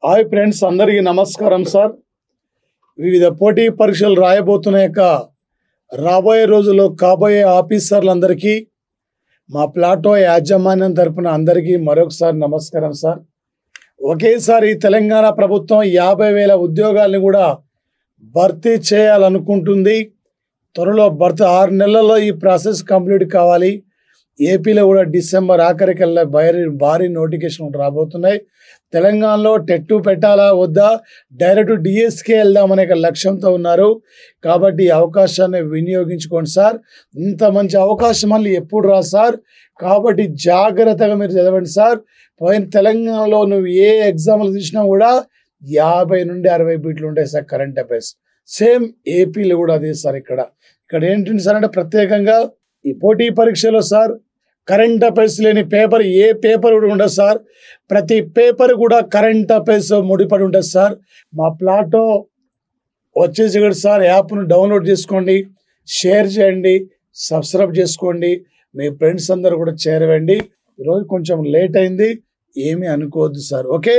hi friends అందరికీ నమస్కారం sir వివిధ పోటీ పరీక్షలు రాయబోతున్న యొక్క రాబోయే రోజుల్లో కాబోయే ఆఫీసర్లందరికీ మా ప్లాటో యాజమాన్యం తరపున అందరికీ మరొకసారి నమస్కారం సార్ ఒకేసారి తెలంగాణ ప్రభుత్వం యాభై వేల ఉద్యోగాల్ని కూడా భర్తీ చేయాలనుకుంటుంది త్వరలో భర్తీ ఆరు నెలల్లో ఈ ప్రాసెస్ కంప్లీట్ కావాలి ఏపీలో కూడా డిసెంబర్ ఆఖరికల్లా భారీ భారీ నోటిఫికేషన్ రాబోతున్నాయి తెలంగాణలో టెట్టు పెట్టాలా వద్దా డైరెక్ట్ డిఎస్కే వెళ్దామనే ఒక లక్ష్యంతో ఉన్నారు కాబట్టి ఈ అవకాశాన్ని వినియోగించుకోండి సార్ ఇంత మంచి అవకాశం మళ్ళీ ఎప్పుడు రా సార్ కాబట్టి జాగ్రత్తగా మీరు చదవండి సార్ పోయిన తెలంగాణలో నువ్వు ఏ ఎగ్జామ్లు తీసినా కూడా యాభై నుండి అరవై బీట్లు ఉంటాయి సార్ కరెంట్ అఫైర్స్ సేమ్ ఏపీలో కూడా అదే సార్ ఇక్కడ ఇక్కడ ఏంటంటే సార్ అంటే ప్రత్యేకంగా ఈ పోటీ పరీక్షలో సార్ కరెంట్ అఫైర్స్ లేని పేపర్ ఏ పేపర్ కూడా ఉండదు సార్ ప్రతి పేపర్ కూడా కరెంట్ అఫైర్స్ ముడిపడి ఉంటుంది సార్ మా ప్లాటో వచ్చేసి కూడా సార్ యాప్ను డౌన్లోడ్ చేసుకోండి షేర్ చేయండి సబ్స్క్రైబ్ చేసుకోండి మీ ఫ్రెండ్స్ అందరూ కూడా చేరవండి ఈరోజు కొంచెం లేట్ అయింది ఏమీ అనుకోవద్దు సార్ ఓకే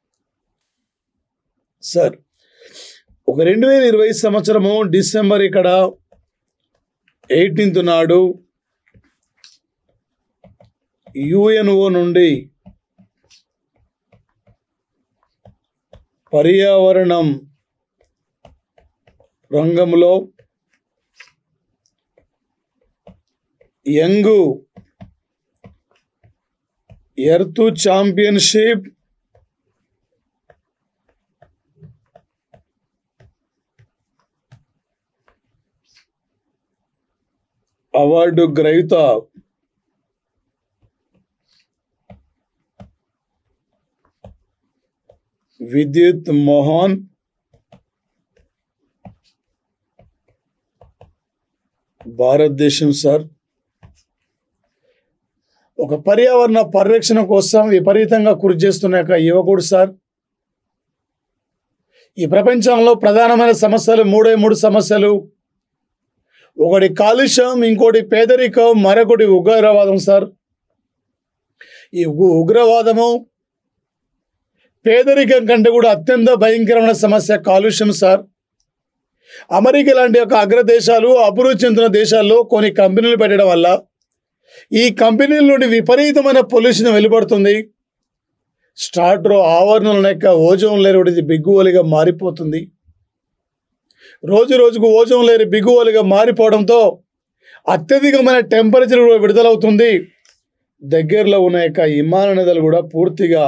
సార్ ఒక రెండు వేల ఇరవై సంవత్సరము డిసెంబర్ ఇక్కడ ఎయిటీన్త్ నాడు యుఎన్ఓ నుండి పర్యావరణం రంగంలో యంగ్ ఎర్త్ ఛాంపియన్షిప్ అవార్డు గ్రహీత విద్యుత్ మోహన్ భారతదేశం సార్ ఒక పర్యావరణ పరిరక్షణ కోసం విపరీతంగా కృషి చేస్తున్న యొక్క యువకుడు సార్ ఈ ప్రపంచంలో ప్రధానమైన సమస్యలు మూడే మూడు సమస్యలు ఒకటి కాలుష్యం ఇంకోటి పేదరికం మరొకటి ఉగ్రవాదం సార్ ఈ ఉ- ఉగ్రవాదము పేదరికం కంటే కూడా అత్యంత భయంకరమైన సమస్య కాలుష్యం సార్ అమెరికా లాంటి యొక్క అగ్రదేశాలు అభివృద్ధి చెందిన దేశాల్లో కొన్ని కంపెనీలు పెట్టడం వల్ల ఈ కంపెనీల నుండి విపరీతమైన పొల్యూషన్ వెలువడుతుంది స్టార్టర్ ఆవరణల యొక్క ఓజోన్ లేరు ఒకటి బిగ్గువలిగా మారిపోతుంది రోజు రోజుకు ఓజోన్ లేరు బిగువలుగా మారిపోవడంతో అత్యధికమైన టెంపరేచర్ కూడా విడుదలవుతుంది దగ్గరలో ఉన్న యొక్క విమాన నదులు కూడా పూర్తిగా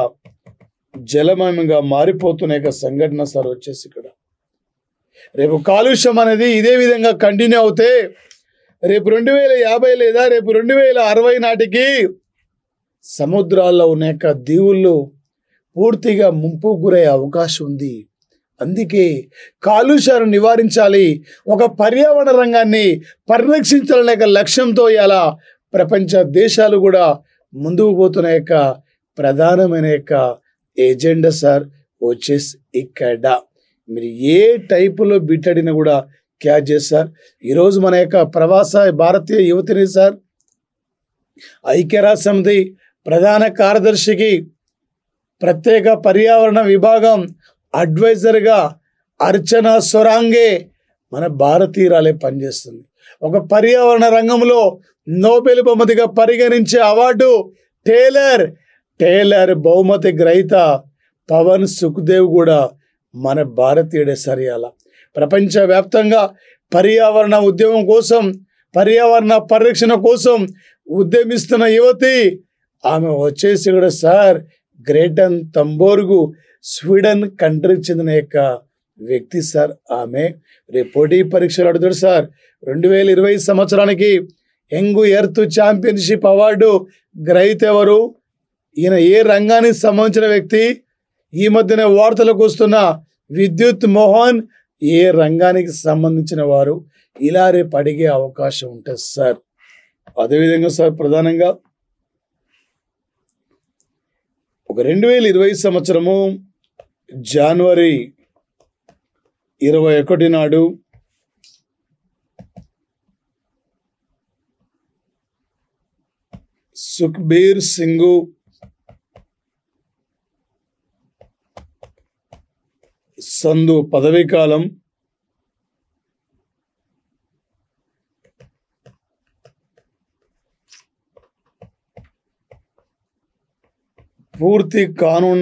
జలమయంగా మారిపోతున్న యొక్క సంఘటన సార్ వచ్చేసి ఇక్కడ రేపు కాలుష్యం అనేది ఇదే విధంగా కంటిన్యూ అవుతే రేపు రెండు వేల యాభై లేదా రేపు రెండు వేల అరవై నాటికి సముద్రాల్లో ఉన్న యొక్క దీవుల్లో పూర్తిగా ముంపు గురయ్యే అవకాశం ఉంది అందుకే కాలుష్యాన్ని నివారించాలి ఒక పర్యావరణ రంగాన్ని పరిరక్షించాలనే యొక్క లక్ష్యంతో ఇలా ప్రపంచ దేశాలు కూడా ముందుకు పోతున్న యొక్క ప్రధానమైన యొక్క ఎజెండా సార్ వచ్చేసి ఇక్కడ మీరు ఏ టైపులో బిట్టడినా కూడా క్యాచ్ చేస్తారు ఈరోజు మన యొక్క ప్రవాస భారతీయ యువతిని సార్ ఐక్యరాజ్య సమితి ప్రధాన కార్యదర్శికి ప్రత్యేక పర్యావరణ విభాగం అడ్వైజర్గా అర్చన సొరాంగే మన భారతీయురాలే పనిచేస్తుంది ఒక పర్యావరణ రంగంలో నోబెల్ బహుమతిగా పరిగణించే అవార్డు టేలర్ టేలర్ బహుమతి గ్రహీత పవన్ సుఖ్దేవ్ కూడా మన భారతీయుడే సరియాల ప్రపంచవ్యాప్తంగా పర్యావరణ ఉద్యమం కోసం పర్యావరణ పరిరక్షణ కోసం ఉద్యమిస్తున్న యువతి ఆమె వచ్చేసి కూడా సార్ గ్రేటన్ తంబోర్గు స్వీడన్ కంట్రీకి చెందిన యొక్క వ్యక్తి సార్ ఆమె రేపు పోటీ పరీక్షలు అడుగుతాడు సార్ రెండు వేల ఇరవై సంవత్సరానికి యంగ్ ఎర్త్ ఛాంపియన్షిప్ అవార్డు గ్రహీత ఎవరు ఈయన ఏ రంగానికి సంబంధించిన వ్యక్తి ఈ మధ్యన వార్తలకు వస్తున్న విద్యుత్ మోహన్ ఏ రంగానికి సంబంధించిన వారు ఇలా రేపు అడిగే అవకాశం ఉంటుంది సార్ అదేవిధంగా సార్ ప్రధానంగా ఒక రెండు వేల ఇరవై సంవత్సరము జనవరి ఇరవై ఒకటి నాడు సుఖ్బీర్ సింగ్ సందు పదవీ కాలం పూర్తి కానున్న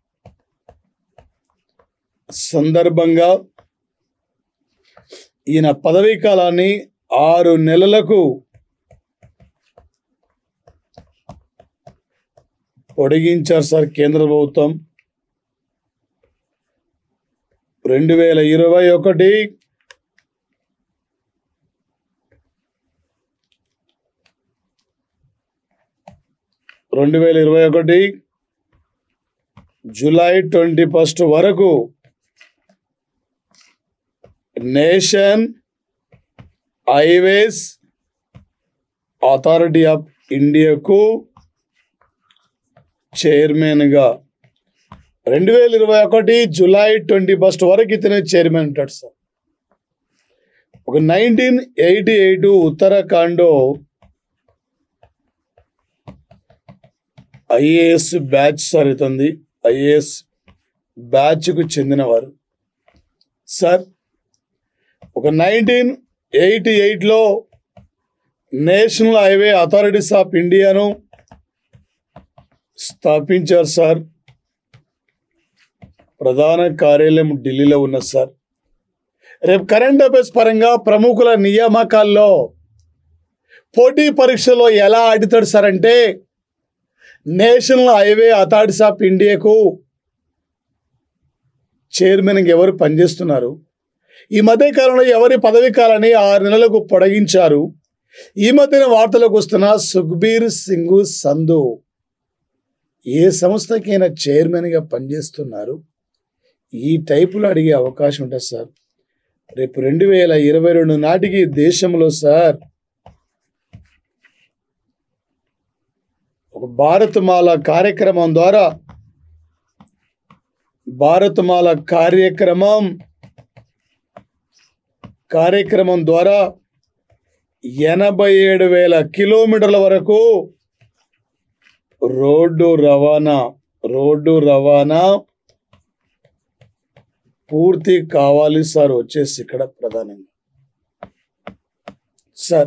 సందర్భంగా ఈయన పదవీ కాలాన్ని ఆరు నెలలకు పొడిగించారు సార్ కేంద్ర ప్రభుత్వం రెండు వేల ఇరవై ఒకటి రెండు వేల ఇరవై ఒకటి జూలై ట్వంటీ ఫస్ట్ వరకు నేషన్ హైవేస్ అథారిటీ ఆఫ్ ఇండియాకు చైర్మన్గా రెండు వేల ఇరవై ఒకటి జూలై ట్వంటీ ఫస్ట్ వరకు ఇతనే చైర్మన్ ఉంటాడు సార్ ఒక nineteen eighty eight Uttarakhand IAS batch sir ఇతంది ఐఏఎస్ బ్యాచ్కు చెందినవారు సార్ ఒక నైన్టీన్ ఎయిటీ ఎయిట్లో నేషనల్ హైవే అథారిటీస్ ఆఫ్ ఇండియాను స్థాపించారు సార్ ప్రధాన కార్యాలయం ఢిల్లీలో ఉన్నది సార్ రేపు కరెంట్ అఫైర్స్ పరంగా ప్రముఖుల నియామకాల్లో పోటీ పరీక్షలో ఎలా ఆడుతాడు సార్ అంటే నేషనల్ హైవే అథారిటీస్ ఆఫ్ ఇండియాకు చైర్మన్గా ఎవరు పనిచేస్తున్నారు ఈ మధ్య కాలంలో ఎవరి పదవి కాలాన్ని ఆరు నెలలకు పొడిగించారు ఈ మధ్యన వార్తలకు వస్తున్న సుఖ్బీర్ సింగ్ సంధు ఏ సంస్థకైనా చైర్మన్గా పనిచేస్తున్నారు ఈ టైపులో అడిగే అవకాశం ఉంటుంది సార్ రేపు రెండు వేల ఇరవై రెండు నాటికి దేశంలో సార్ ఒక భారతమాల కార్యక్రమం ద్వారా భారతమాల కార్యక్రమం కార్యక్రమం ద్వారా ఎనభై ఏడు వేల కిలోమీటర్ల వరకు రోడ్డు రవాణా రోడ్డు రవాణా పూర్తి కావాలి సార్ వచ్చేసి ఇక్కడ ప్రధానంగా సార్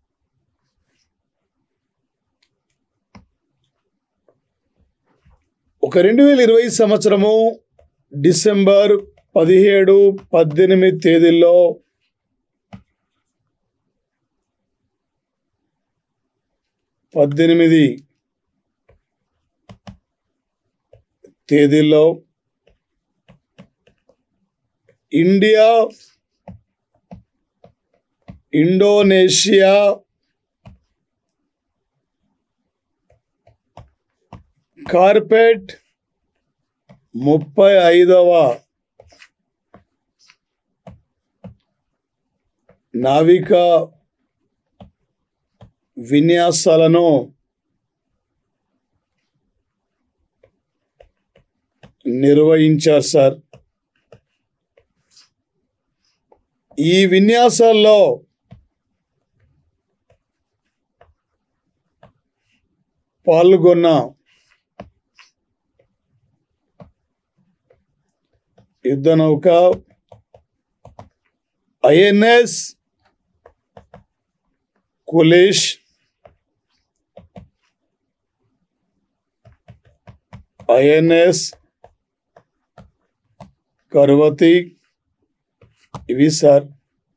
ఒక రెండు వేల ఇరవై సంవత్సరము డిసెంబర్ పదిహేడు పద్దెనిమిది తేదీల్లో పద్దెనిమిది తేదీల్లో ఇండియా ఇండోనేషియా కార్పెట్ ముప్పై ఐదవ నావిక విన్యాసాలను నిర్వహించారు సార్ ఈ విన్యాసాల్లో పాల్గొన్న యుద్ధ నౌక ఐఎన్ఎస్ కులేష్ ఐఎన్ఎస్ కర్వతి ఇవి సార్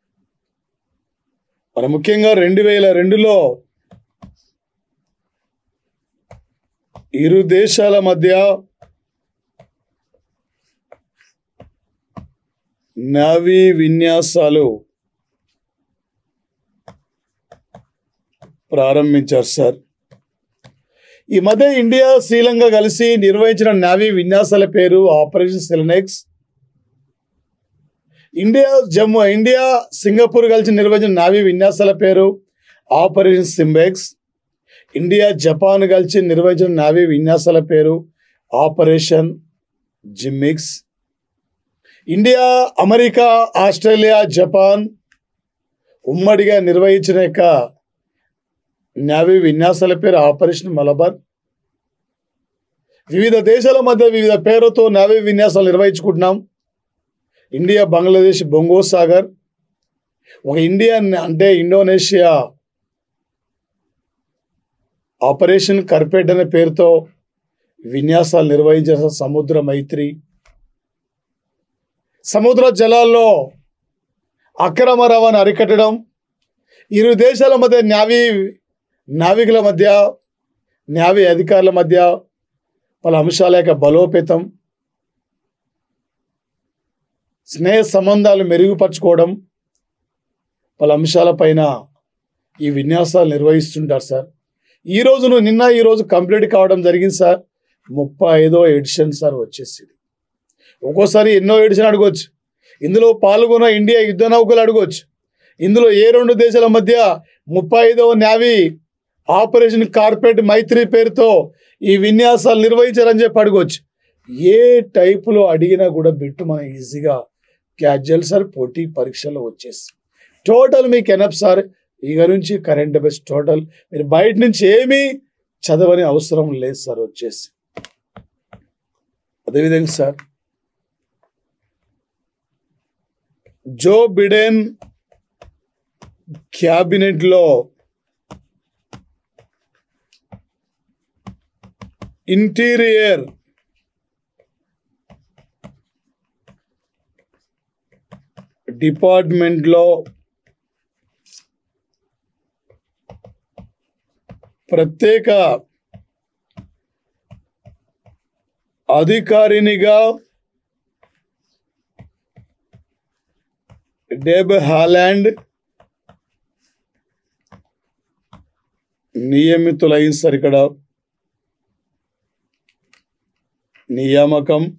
మరి ముఖ్యంగా రెండు వేల రెండులో ఇరు దేశాల మధ్య నావీ విన్యాసాలు ప్రారంభించారు సార్ ఈ మధ్య ఇండియా శ్రీలంక కలిసి నిర్వహించిన నావీ విన్యాసాల పేరు ఆపరేషన్ సెలనెక్స్ ఇండియా జమ్మూ ఇండియా సింగపూర్ కలిసి నిర్వహించిన నావీ విన్యాసాల పేరు ఆపరేషన్ సింబెక్స్ ఇండియా జపాన్ కలిసి నిర్వహించిన నావీ విన్యాసాల పేరు operation JIMEX India America Australia Japan ఉమ్మడిగా నిర్వహించిన యొక్క నావీ విన్యాసాల పేరు ఆపరేషన్ మలబార్ వివిధ దేశాల మధ్య వివిధ పేరుతో నావీ విన్యాసాలు నిర్వహించుకుంటున్నాం ఇండియా బంగ్లాదేశ్ బొంగో సాగర్ ఒక ఇండియా అంటే ఇండోనేషియా ఆపరేషన్ కర్పెట్ అనే పేరుతో విన్యాసాలు నిర్వహించిన సముద్ర మైత్రి సముద్ర జలాల్లో అక్రమ రవాణా అరికట్టడం ఇరు దేశాల మధ్య న్యావీ నావికుల మధ్య న్యావీ అధికారుల మధ్య పలు అంశాల యొక్క బలోపేతం స్నేహ సంబంధాలు మెరుగుపరచుకోవడం పలు అంశాలపైన ఈ విన్యాసాలు నిర్వహిస్తుంటారు సార్ ఈ రోజును నిన్న ఈ రోజు కంప్లీట్ కావడం జరిగింది సార్ ముప్పై ఐదో ఎడిషన్ సార్ వచ్చేసింది ఒక్కోసారి ఎన్నో ఎడిషన్ అడగవచ్చు ఇందులో పాల్గొన్న ఇండియా యుద్ధ నౌకలు అడగవచ్చు ఇందులో ఏ రెండు దేశాల మధ్య ముప్పై ఐదవ న్యావీ ఆపరేషన్ కార్పెట్ మైత్రి పేరుతో ఈ విన్యాసాలు నిర్వహించారని చెప్పి అడగవచ్చు ఏ టైపులో అడిగినా కూడా బిట్టు మనం ఈజీగా క్యాజువల్ సార్ పోటీ పరీక్షలో వచ్చేసి టోటల్ మీకు ఎనప్ సార్ ఇక నుంచి కరెంట్ బెస్ట్ టోటల్ మీరు బయట నుంచి ఏమీ చదవని అవసరం లేదు సార్ వచ్చేసి అదేవిధంగా సార్ జో బిడెన్ క్యాబినెట్లో ఇంటీరియర్ డిపార్ట్మెంట్లో ప్రత్యేక అధికారినిగా డెబ్ హాలాండ్ నియమితులైన సార్ ఇక్కడ నియామకం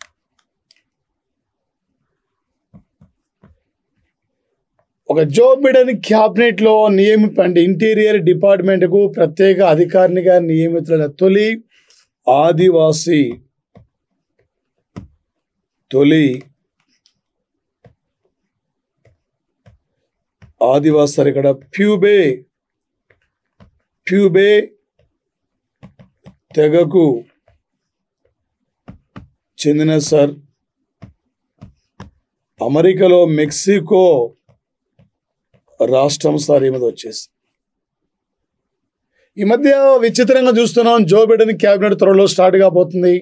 ఒక జో బిడెన్ క్యాబినెట్ లో నియమిత అంటే ఇంటీరియర్ డిపార్ట్మెంట్ కు ప్రత్యేక అధికారినిగా నియమితులైన తొలి ఆదివాసి తొలి ఆదివాసి సార్ ఇక్కడ ప్యూబే ప్యూబే తెగకు చెందిన సార్ అమెరికాలో మెక్సికో రాష్ట్రం సార్ ఈమెది వచ్చేసి ఈ మధ్య విచిత్రంగా చూస్తున్నాం జో బిడెన్ క్యాబినెట్ త్వరలో స్టార్ట్ కాబోతుంది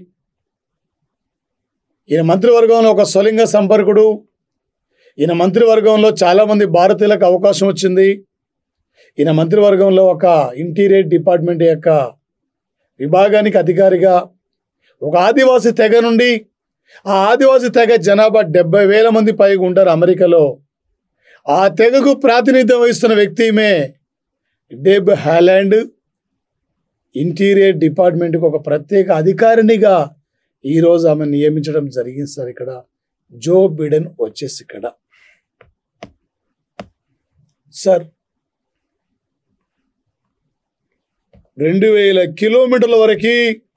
ఈయన మంత్రివర్గంలో ఒక స్వలింగ సంపర్కుడు ఈయన మంత్రివర్గంలో చాలామంది భారతీయులకు అవకాశం వచ్చింది ఈయన మంత్రివర్గంలో ఒక ఇంటీరియర్ డిపార్ట్మెంట్ యొక్క విభాగానికి అధికారిగా ఒక ఆదివాసీ తెగ నుండి ఆ ఆదివాసీ తెగ జనాభా డెబ్బై వేల మంది పైగా ఉంటారు అమెరికాలో ఆ తెగకు ప్రాతినిధ్యం వహిస్తున్న వ్యక్తి ఈమె డెబ్ హాలాండ్ ఇంటీరియర్ డిపార్ట్మెంట్కి ఒక ప్రత్యేక అధికారినిగా ఈరోజు ఆమె నియమించడం జరిగింది సార్ ఇక్కడ జో బిడెన్ వచ్చేసి ఇక్కడ సార్ రెండు వేల కిలోమీటర్ల వరకు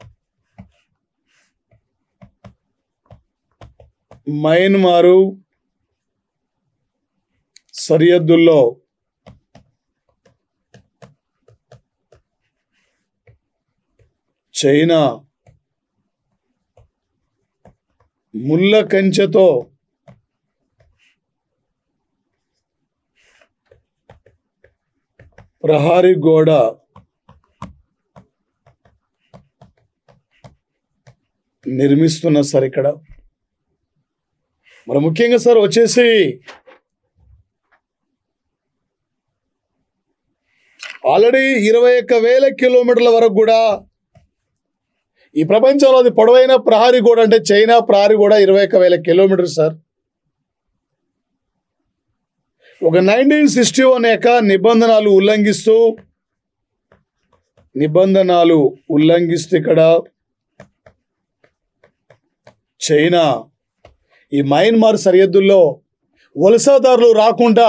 మయన్మారు సరిహద్దుల్లో చైనా ముళ్ళ కంచెతో ప్రహారీ గోడ నిర్మిస్తున్న సార్ ఇక్కడ మరి ముఖ్యంగా సార్ వచ్చేసి ఆల్రెడీ ఇరవై ఒక్క వేల కిలోమీటర్ల వరకు కూడా ఈ ప్రపంచంలో అది పొడవైన ప్రహారీ గోడ అంటే చైనా ప్రహారీ గోడ ఇరవై ఒక్క వేల కిలోమీటర్ సార్ ఒక నైన్టీన్ సిక్స్టీ వన్ యొక్క నిబంధనలు ఉల్లంఘిస్తూ నిబంధనలు ఉల్లంఘిస్తూ ఇక్కడ చైనా ఈ మయన్మార్ సరిహద్దుల్లో వలసదారులు రాకుండా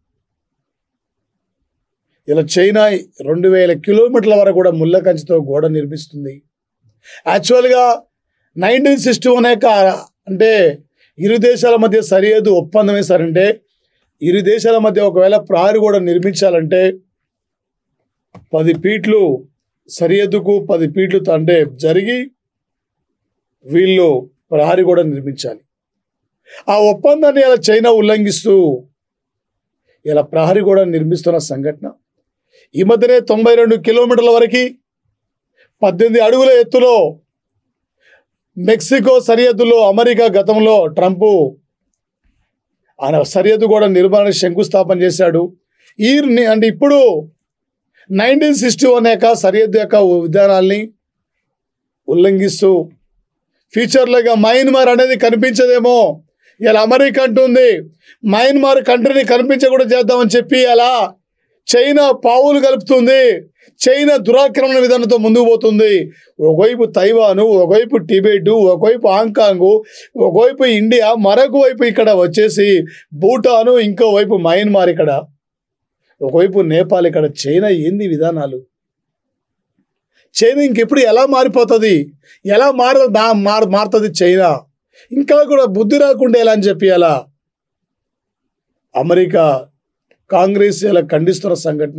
ఇలా చైనా రెండు వేల కిలోమీటర్ల వరకు కూడా ముళ్ళ కంచెతో గోడ నిర్మిస్తుంది యాక్చువల్గా నైన్టీన్ సిక్స్టీ వన్ యొక్క అంటే ఇరు దేశాల మధ్య సరిహద్దు ఒప్పందం వేశారంటే ఇరు దేశాల మధ్య ఒకవేళ ప్రహరీ గోడ నిర్మించాలంటే పది ఫీట్లు సరిహద్దుకు పది ఫీట్లు అంటే జరిగి వీళ్ళు ప్రహరీ గోడ నిర్మించాలి ఆ ఒప్పందాన్ని ఇలా చైనా ఉల్లంఘిస్తూ ఇలా ప్రహరీ కూడా నిర్మిస్తున్న సంఘటన ఈ మధ్యనే తొంభై రెండు కిలోమీటర్ల వరకు పద్దెనిమిది అడుగుల ఎత్తులో మెక్సికో సరిహద్దులో అమెరికా గతంలో ట్రంప్ ఆయన సరిహద్దు కూడా నిర్మాణానికి శంకుస్థాపన చేశాడు ఈ ని- అంటే ఇప్పుడు నైన్టీన్ సిక్స్టీ వన్ యొక్క సరిహద్దు యొక్క విధానాల్ని ఉల్లంఘిస్తూ ఫ్యూచర్లోగా మయన్మార్ అనేది కనిపించదేమో ఇలా అమెరికా అంటుంది మయన్మార్ కంట్రీని కనిపించకుండా చేద్దామని చెప్పి అలా చైనా పావులు కలుపుతుంది చైనా దురాక్రమణ విధానంతో ముందుకు పోతుంది ఒకవైపు తైవాను ఒకవైపు టిబెట్ ఒకవైపు హాంకాంగ్ ఒకవైపు ఇండియా మరొక వైపు ఇక్కడ వచ్చేసి భూటాను ఇంకో వైపు మయన్మార్ ఇక్కడ ఒకవైపు నేపాల్ ఇక్కడ చైనా ఏంది విధానాలు చైనా ఇంకెప్పుడు ఎలా మారిపోతుంది ఎలా మార దా- మార్ మారుతుంది చైనా ఇంకా కూడా బుద్ధి రాకుండా ఎలా అని చెప్పి అలా అమెరికా కాంగ్రెస్ ఇలా ఖండిస్తున్న సంఘటన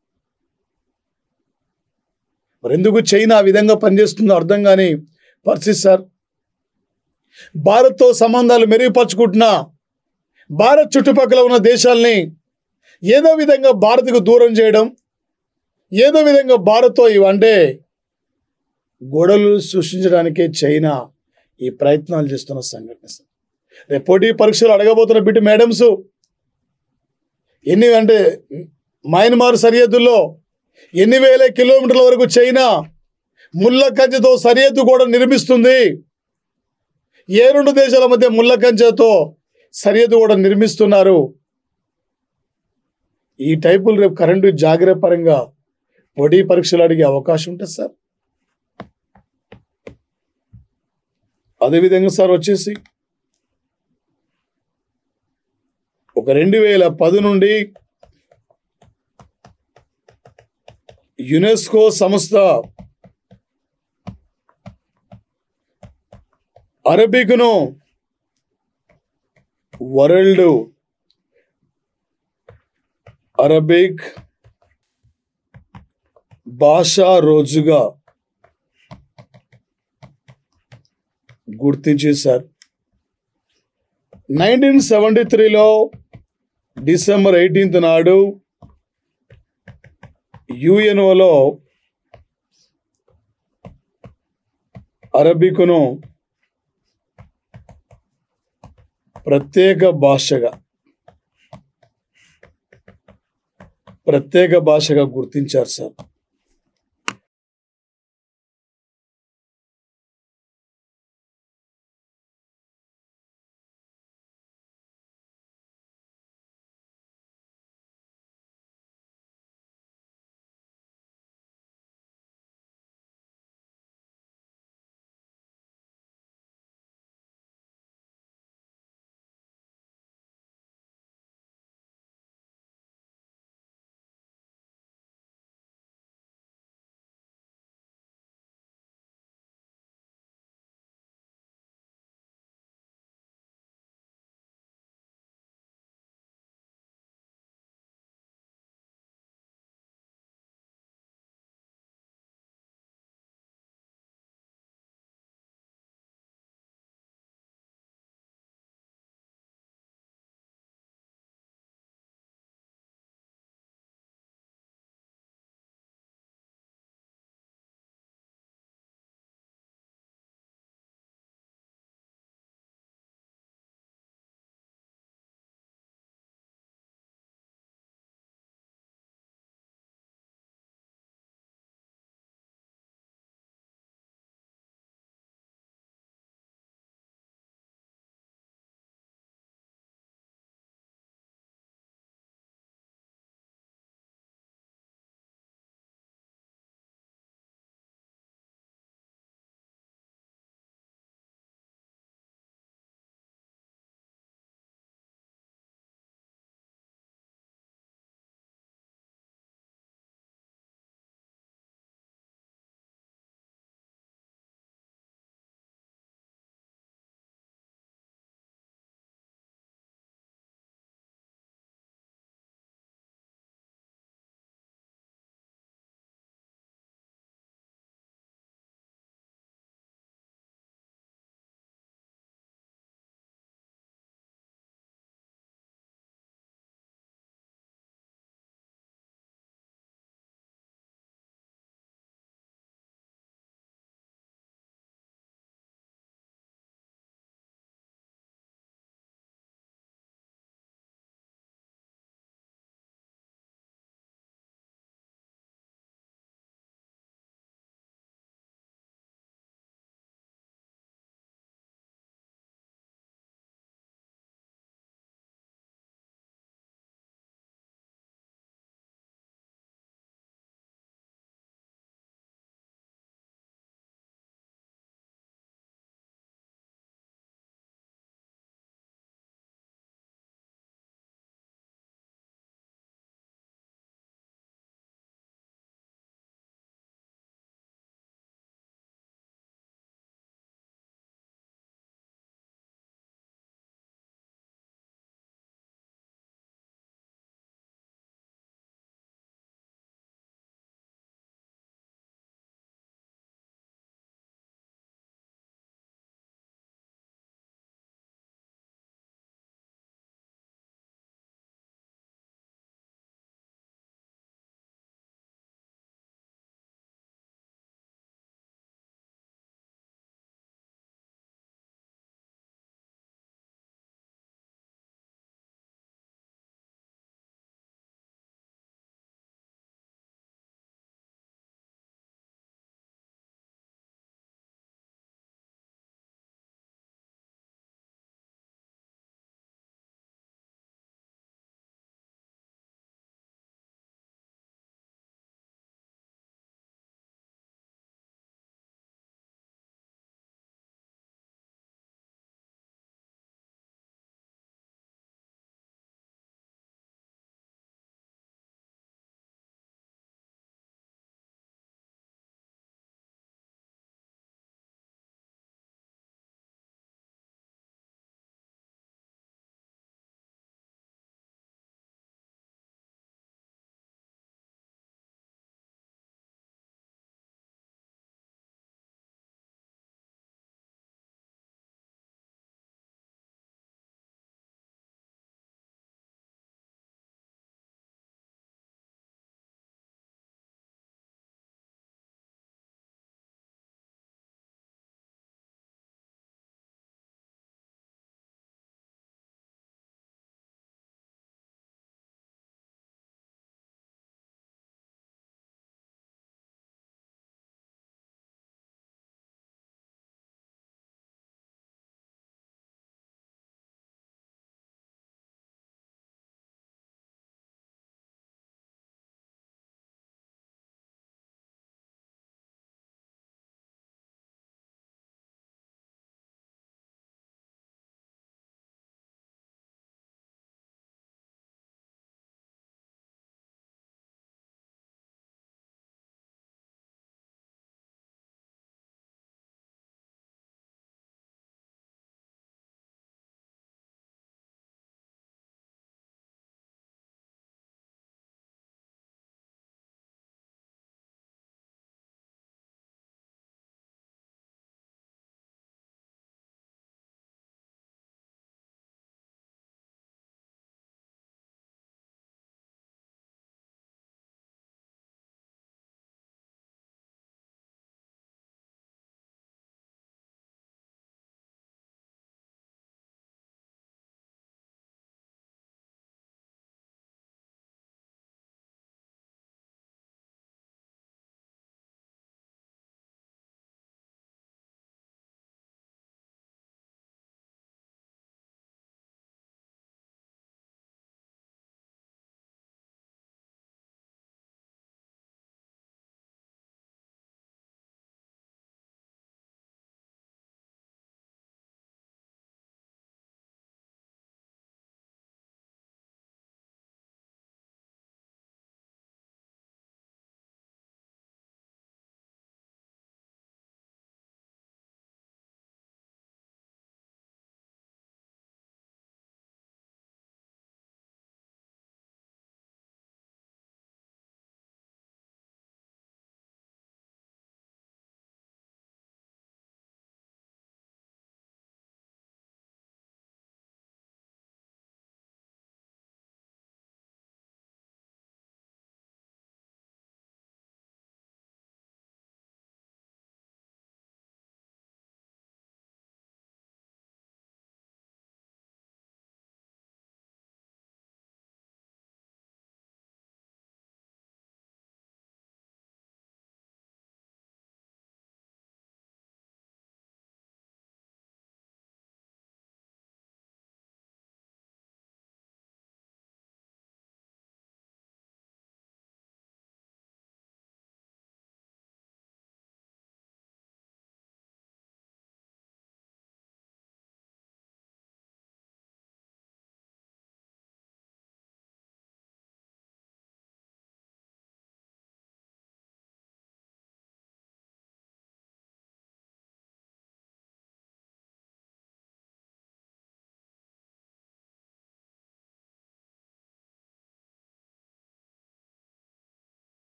మరి ఎందుకు చైనా ఆ విధంగా పనిచేస్తుందో అర్థం కాని పరిస్థితి సార్ భారత్తో సంబంధాలు మెరుగుపరుచుకుంటున్నా భారత్ చుట్టుపక్కల ఉన్న దేశాల్ని ఏదో విధంగా భారత్కు దూరం చేయడం ఏదో విధంగా భారత్తో ఇవంటే గొడవలు సృష్టించడానికే చైనా ఈ ప్రయత్నాలు చేస్తున్న సంఘటన సార్ రేపు పోటీ పరీక్షలు అడగబోతున్న బిడ్డ మేడమ్స్ ఎన్ని అంటే మయన్మార్ సరిహద్దుల్లో ఎన్ని వేల కిలోమీటర్ల వరకు చైనా ముళ్ళ కంచెతో సరిహద్దు కూడా నిర్మిస్తుంది ఏ రెండు దేశాల మధ్య ముళ్ళ కంచెతో సరిహద్దు కూడా నిర్మిస్తున్నారు ఈ టైపులు రేపు కరెంటు జాగ్రత్త పరంగా పోటీ పరీక్షలు అడిగే అవకాశం ఉంటుంది సార్ అదేవిధంగా సార్ వచ్చేసి ఒక రెండు వేల పది నుండి యునెస్కో సంస్థ అరబిక్ను వరల్డ్ అరబిక్ భాషా రోజుగా గుర్తించేశారు నైన్టీన్ సెవెంటీ త్రీలో డిసెంబర్ ఎయిటీన్త్ నాడు యుఎన్ఓలో అరబికును ప్రత్యేక భాషగా ప్రత్యేక భాషగా గుర్తించారు సార్